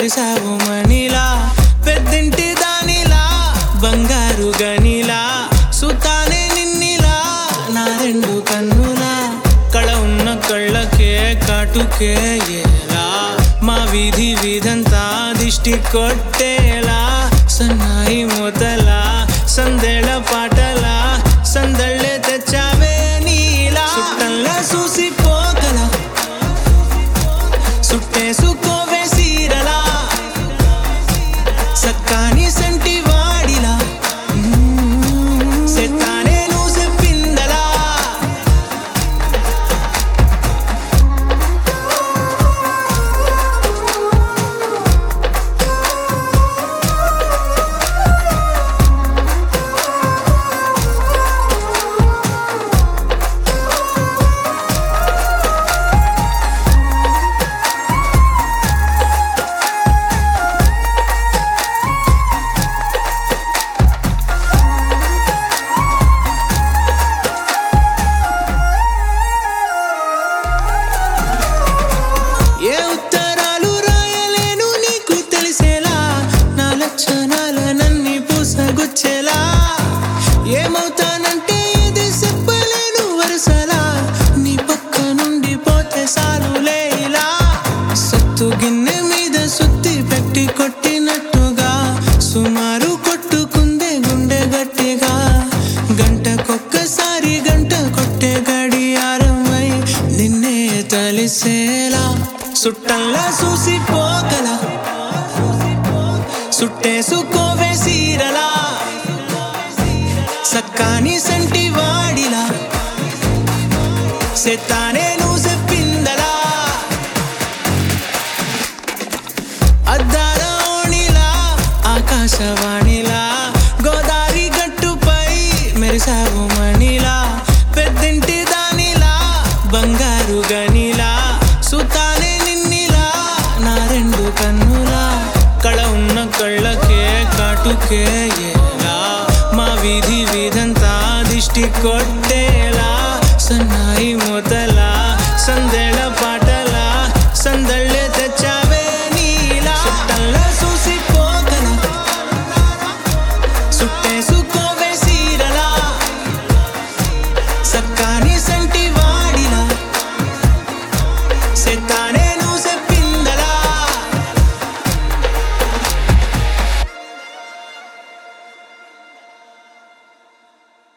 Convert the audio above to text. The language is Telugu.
మెరిసావు మణిలా పెద్దింటి దానిలా బంగారు గనిలా సుతానే నిన్నిలా నా రెండు కన్నులా కళ ఉన్న కళ్ళకే కాటుకే ఎలా మా వీధి వీధంతా దిష్టి కొట్టేలా సన్నాయి మొదలా సందేళ పాటలా సందళ్ళే తెచ్చావే నీలా సుట్టంలా చూసిపోగల సుట్టేసుకోవే సీరలా సక్కాని సంటి వాడిలా సెత్తానే నువ్వు చెప్పిందలా ఏ ఉత్తరాలు రాయలేను నీకు తెలిసేలా నా లక్షణాల నన్ని పూసగుచ్చేలా ఏమవుతానంటే ఇది చెప్పలేను వరుసలా నీ పక్క నుండి పోతే సాలులే ఇలా సత్తు గిన్నె మీద సుత్తి పెట్టి కొట్టినట్టుగా సుమారు కొట్టుకుందే గుండె గట్టిగా గంటకొక్కసారి గంట కొట్టే గడియారమై నిన్నే తలిసేలా సుట్టంలా చూసిపోగల సుట్టేసుకోవే సీరలా సక్కాని సంటి వాడిలా సెత్తానే నువ్వు చెప్పిందలా అద్దాల ఓణిలా ఆకాశవాణిలా గోదావరి గట్టుపై మెరిసావు మణిలా పెద్దింటి దానిలా బంగారు గనిలా సుతానే నిన్నిలా నా రెండు కన్నులా కళ ఉన్న కళ్ళకే కాటుకే ఎలా మా వీధి వీధంతా దిష్టి కొట్టేలా సన్నాయి మొదలా సందేళ పాటలా సందళ్ళే తెచ్చావే నీలా సుట్టంలా చూసిపోగల సుట్టేసుకోవే